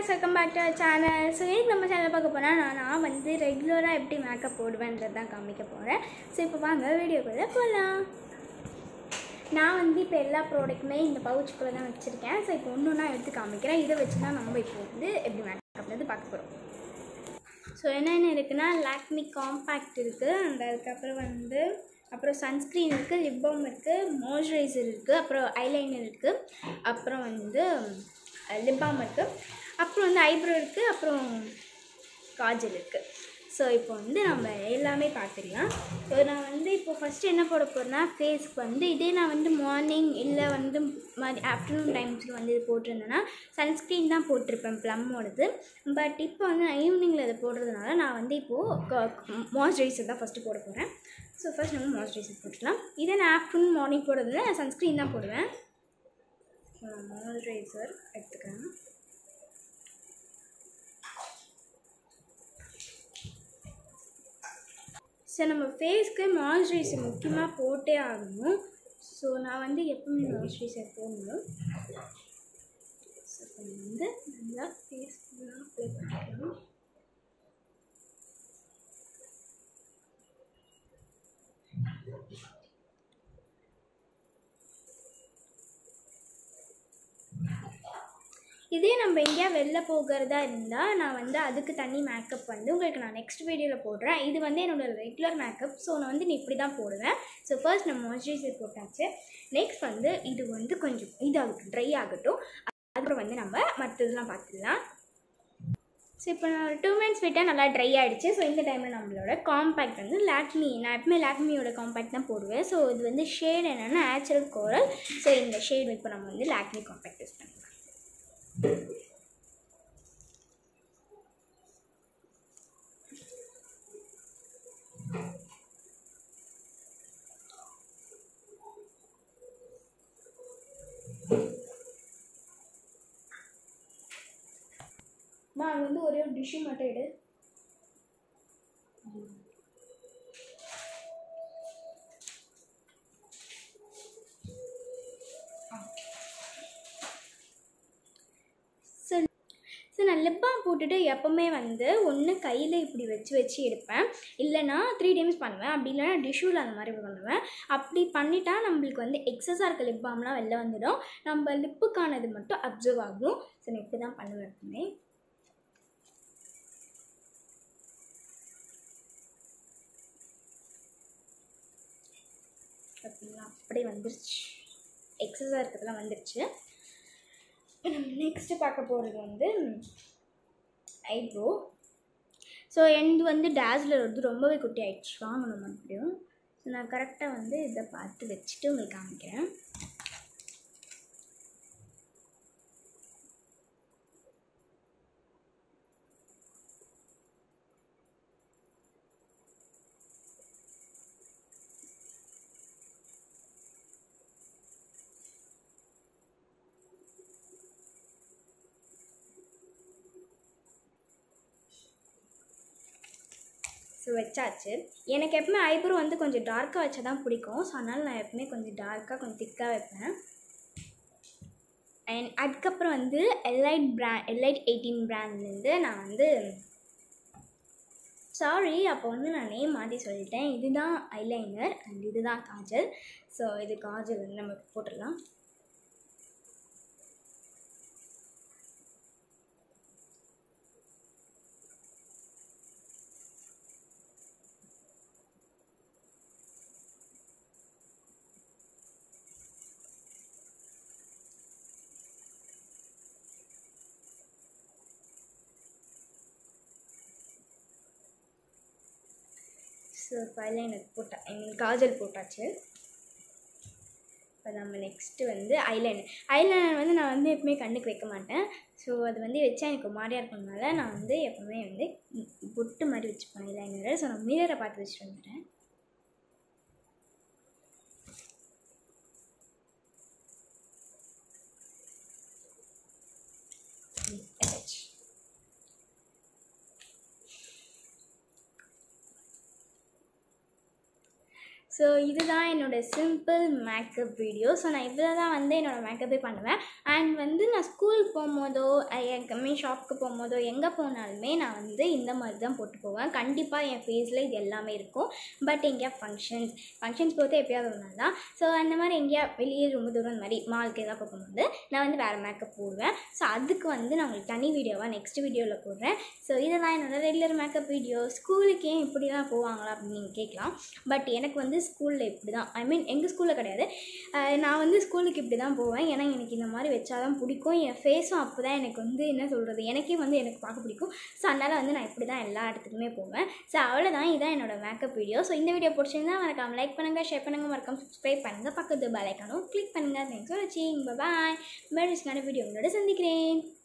welcome back to channel so இன்னைக்கு நம்ம channel பார்க்க போனால் நான் நான் வந்து ரெகுலராக எப்படி மேக்கப் போடுவேன்றது தான் காமிக்க போகிறேன் ஸோ இப்போ வாங்க வீடியோக்குள்ளே போகலாம் நான் வந்து இப்போ எல்லா ப்ராடக்ட்டுமே இந்த பவுச்சுக்குள்ளே தான் வச்சுருக்கேன் ஸோ இப்போ ஒன்று ஒன்றா எடுத்து காமிக்கிறேன் இதை வச்சு தான் நம்ம இப்போ வந்து எப்படி மேக்கப்லேருந்து பார்க்க போகிறோம் ஸோ என்னென்ன இருக்குன்னா லாக்மி காம்பேக்ட் இருக்குது அந்த அதுக்கப்புறம் வந்து அப்புறம் சன்ஸ்க்ரீன் இருக்குது லிப் பாம் இருக்குது மாய்ஸ்சரைசர் இருக்குது அப்புறம் ஐலைனர் இருக்குது அப்புறம் வந்து லிப் பாம் இருக்குது அப்புறம் வந்து ஐப்ரோ இருக்குது அப்புறம் காஜல் இருக்குது ஸோ இப்போ வந்து நம்ம எல்லாமே பார்த்துடலாம் ஸோ நான் வந்து இப்போ ஃபஸ்ட்டு என்ன போட போகிறேன்னா ஃபேஸ்க்கு வந்து இதே நான் வந்து மார்னிங் இல்லை வந்து மதி ஆஃப்டர்நூன் டைம்ஸில் வந்து இது போட்டிருந்தேன்னா சன்ஸ்க்ரீன் தான் போட்டிருப்பேன் ப்ளம்மோடது பட் இப்போ வந்து நான் ஈவினிங்கில் இதை போடுறதுனால நான் வந்து இப்போது மாய்ஸ்சரைசர் தான் ஃபஸ்ட்டு போட போகிறேன் ஸோ ஃபஸ்ட் நம்ம மாய்ஸ்சரைசர் போட்டுக்கலாம் இதே நான் ஆஃப்டர்நூன் மார்னிங் போடுறதுல நான் சன்ஸ்க்ரீன் தான் போடுவேன் மாய்ஸ்சரைசர் எடுத்துக்கிறேன் ஸோ நம்ம ஃபேஸ்க்கு மாய்ஸ்சரைசர் முக்கியமாக போட்டே ஆகணும் ஸோ நான் வந்து எப்பவுமே மாய்ஸ்சரைசர் போடணும் ஸோ இப்போ வந்து நல்லா ஃபேஸ் ஃபுல்லாக அப்ளை பண்ணிக்கலாம் இதே நம்ம எங்கேயா வெளில போகிறதா இருந்தால் நான் வந்து அதுக்கு தனி மேக்கப் வந்து உங்களுக்கு நான் நெக்ஸ்ட் வீடியோவில் போடுறேன் இது வந்து என்னோடய ரெகுலர் மேக்கப் ஸோ நான் வந்து நீ இப்படி தான் போடுவேன் ஸோ ஃபர்ஸ்ட் நம்ம மாய்ஸ்சரைசர் போட்டாச்சு நெக்ஸ்ட் வந்து இது வந்து கொஞ்சம் இதாகட்டும் ட்ரை ஆகட்டும் அதுக்கப்புறம் வந்து நம்ம மற்றதெல்லாம் பார்த்துடலாம் ஸோ இப்போ நான் ஒரு டூ மினிட்ஸ் விட்டால் நல்லா ட்ரை ஆகிடுச்சு ஸோ இந்த டைமில் நம்மளோட காம்பேக்ட் வந்து லாக்மி நான் எப்பவுமே லாக்மியோட காம்பேக்ட் தான் போடுவேன் ஸோ இது வந்து ஷேட் என்னென்னா நேச்சுரல் கோரல் ஸோ இந்த ஷேட் இப்போ நம்ம வந்து லாக்மி காம்பேக்ட் யூஸ் பண்ணிக்கலாம் நான் வந்து ஒரே ஒரு டிஷ்ஷு மட்டும் எடு ஸோ ஸோ நான் லிப் பாம் போட்டுட்டு எப்போவுமே வந்து ஒன்று கையில் இப்படி வச்சு வச்சு எடுப்பேன் இல்லைனா த்ரீ டைம்ஸ் பண்ணுவேன் அப்படி இல்லைனா டிஷ்யூவில் அந்த மாதிரி பண்ணுவேன் அப்படி பண்ணிட்டா நம்மளுக்கு வந்து எக்ஸஸாக இருக்க லிப் பாம்லாம் வெளில வந்துடும் நம்ம லிப்புக்கானது மட்டும் அப்சர்வ் ஆகும் ஸோ நான் இப்படி தான் பண்ணுவேன் எப்பவுமே பார்த்தீங்களா அப்படியே வந்துருச்சு எக்ஸஸாக இருக்கிறதுலாம் வந்துருச்சு நம்ம நெக்ஸ்ட்டு பார்க்க போகிறது வந்து ஐப்ரோ ஸோ எந்து வந்து டேஸ்லர் வந்து ரொம்பவே குட்டி ஆகிடுச்சு வாங்கணும் மறுபடியும் ஸோ நான் கரெக்டாக வந்து இதை பார்த்து வச்சுட்டு உங்களுக்கு காமிக்கிறேன் ஸோ வச்சாச்சு எனக்கு எப்பவுமே ஐப்ரோ வந்து கொஞ்சம் டார்க்காக வச்சா தான் பிடிக்கும் ஸோ அதனால் நான் எப்பவுமே கொஞ்சம் டார்க்காக கொஞ்சம் திக்காக வைப்பேன் அண்ட் அதுக்கப்புறம் வந்து எல்லைட் பிராண்ட் எல்லைட் எயிட்டீன் பிராண்ட்லேருந்து நான் வந்து சாரி அப்போ வந்து நான் நேம் மாற்றி சொல்லிட்டேன் இதுதான் ஐலைனர் அண்ட் இதுதான் காஜல் ஸோ இது காஜல் வந்து நம்ம போட்டுடலாம் ஸோ இப்போ ஐலைனர் போட்டா ஐ மீன் காஜல் போட்டாச்சு இப்போ நம்ம நெக்ஸ்ட்டு வந்து ஐலைனர் ஐலைனர் வந்து நான் வந்து எப்பவுமே கண்ணுக்கு வைக்க மாட்டேன் ஸோ அது வந்து வச்சா எனக்கு மாதிரியாக இருக்கணுனால நான் வந்து எப்பவுமே வந்து பொட்டு மாதிரி வச்சுப்பேன் ஐலைனரை ஸோ நான் மிரரை பார்த்து வச்சுட்டு வந்துடுறேன் ஸோ ஸோ இதுதான் என்னோடய சிம்பிள் மேக்கப் வீடியோ ஸோ நான் இவ்வளோ தான் வந்து என்னோடய மேக்கப்பே பண்ணுவேன் அண்ட் வந்து நான் ஸ்கூல் போகும்போதோ மீன் ஷாப்புக்கு போகும்போதோ எங்கே போனாலுமே நான் வந்து இந்த மாதிரி தான் போட்டு போவேன் கண்டிப்பாக என் ஃபேஸில் இது எல்லாமே இருக்கும் பட் எங்கேயா ஃபங்க்ஷன்ஸ் ஃபங்க்ஷன்ஸ் போகிறது எப்பயாவது ஒரு நாள் தான் ஸோ அந்த மாதிரி எங்கேயா வெளியே ரொம்ப தூரம் இந்த மாதிரி மாலுக்கு எதாவது போகும்போது நான் வந்து வேறு மேக்கப் போடுவேன் ஸோ அதுக்கு வந்து நான் உங்களுக்கு தனி வீடியோவாக நெக்ஸ்ட் வீடியோவில் போடுறேன் ஸோ இதெல்லாம் என்னோடய ரெகுலர் மேக்கப் வீடியோ ஸ்கூலுக்கு ஏன் இப்படிலாம் போவாங்களா அப்படின்னு நீங்கள் கேட்கலாம் பட் எனக்கு வந்து ஸ்கூலில் இப்படி தான் ஐ மீன் எங்கள் ஸ்கூலில் கிடையாது அஹ் நான் வந்து ஸ்கூலுக்கு இப்படி தான் போவேன் ஏன்னா எனக்கு இந்த மாதிரி வச்சாதான் பிடிக்கும் என் ஃபேஸும் அப்போ தான் எனக்கு வந்து என்ன சொல்கிறது எனக்கே வந்து எனக்கு பார்க்க பிடிக்கும் ஸோ அதனால் வந்து நான் இப்படி தான் எல்லா இடத்துக்குமே போவேன் ஸோ அவ்வளோதான் இதான் என்னோட மேக்கப் வீடியோ ஸோ இந்த வீடியோ பிடிச்சிருந்தா மறக்காம லைக் பண்ணுங்கள் ஷேர் பண்ணுங்கள் மறக்காம சப்ஸ்கிரைப் பண்ணுங்கள் பக்கத்து பெல் ஐக்கானும் கிளிக் பண்ணுங்கள் தேங்க்ஸ் ஃபார் வாட்சிங் பாய் மேரேஜ்க்கான வீடியோ உங்களோட சந்திக்கிறேன்